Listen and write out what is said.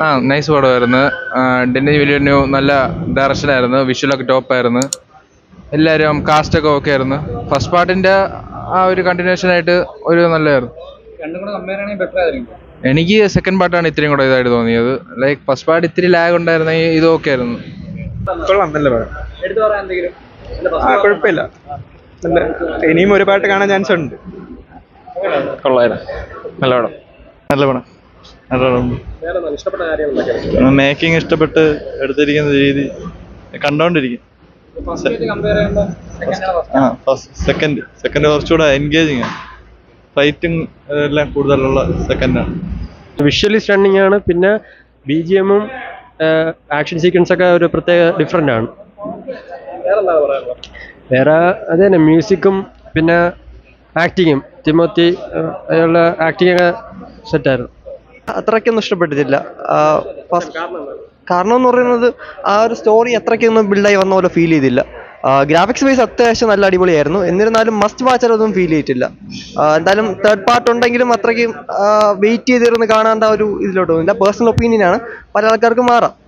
ആ നൈസ് പടമായിരുന്നു ഡെന്നി വില്യനു നല്ല ഡയറക്ഷനായിരുന്നു വിഷ്വലൊക്കെ ടോപ്പായിരുന്നു എല്ലാവരും കാസ്റ്റൊക്കെ ഓക്കെ ആയിരുന്നു ഫസ്റ്റ് പാർട്ടിൻ്റെ ആ ഒരു കണ്ടിന്യൂഷൻ ആയിട്ട് ഒരു നല്ലതായിരുന്നു രണ്ടും കൂടെ കമ്പയർ ആണെങ്കിൽ ബെറ്റർ ആയിരിക്കും എനിക്ക് സെക്കൻഡ് പാർട്ടാണ് ഇത്രയും കൂടെ ഇതായിട്ട് തോന്നിയത് ലൈക്ക് ഫസ്റ്റ് പാർട്ട് ഇത്തിരി ലാഗ് ഉണ്ടായിരുന്നെങ്കിൽ ഇത് ഓക്കെ ആയിരുന്നു കൊള്ളാം നല്ല പടം എടുത്തു പറയാൻ എന്തെങ്കിലും ആ കുഴപ്പമില്ല നല്ല ഇനിയും ഒരു പാട്ട് കാണാൻ ചാൻസ് ഉണ്ട് കൊള്ളായിരുന്നു നല്ല പടം നല്ല പടം നല്ല പടം വേറെ നല്ല ഇഷ്ടപ്പെട്ട കാര്യങ്ങൾ മേക്കിംഗ് ഇഷ്ടപ്പെട്ട് എടുത്തിരിക്കുന്ന രീതി കണ്ടോണ്ടിരിക്കും ഫസ്റ്റ് കമ്പയർ ചെയ്യുമ്പോൾ സെക്കൻഡ് ആ ഫസ്റ്റ് സെക്കൻഡ് സെക്കൻഡ് കുറച്ചുകൂടെ എൻഗേജിങ് ആണ് ഫൈറ്റും എല്ലാം കൂടുതലുള്ള സെക്കൻഡാണ് വിഷ്വലി സ്റ്റണ്ണിങ് ആണ് പിന്നെ ബി ജി എമ്മും ആക്ഷൻ സീക്വൻസ് ഒക്കെ ഒരു പ്രത്യേക ഡിഫറെൻ്റ് ആണ് വേറെ എന്താണ് പറയാനുള്ളത് വേറെ അത് തന്നെ മ്യൂസിക്കും പിന്നെ ആക്ടിങ്ങും തിമോത്തി അയാളുടെ ആക്ടിങ് ഒക്കെ സെറ്റായിരുന്നു അത്രയ്ക്കൊന്നും ഇഷ്ടപ്പെട്ടിട്ടില്ല കാരണം എന്ന് പറയുന്നത് ആ ഒരു സ്റ്റോറി അത്രയ്ക്കൊന്നും ബിൽഡായി വന്ന പോലെ ഫീൽ ചെയ്തില്ല ഗ്രാഫിക്സ് വൈസ് അത്യാവശ്യം നല്ല അടിപൊളിയായിരുന്നു എന്നിരുന്നാലും മസ്റ്റ് വാച്ചറൊന്നും ഫീൽ ചെയ്തിട്ടില്ല ആ, എന്തായാലും തേർഡ് പാർട്ട് ഉണ്ടെങ്കിലും അത്രയ്ക്കും വെയിറ്റ് ചെയ്തിരുന്ന് കാണേണ്ട ഒരു ഇതിലോട്ട് എൻ്റെ പേഴ്സണൽ ഒപ്പീനിയൻ ആണ് പല ആൾക്കാർക്കും മാറാം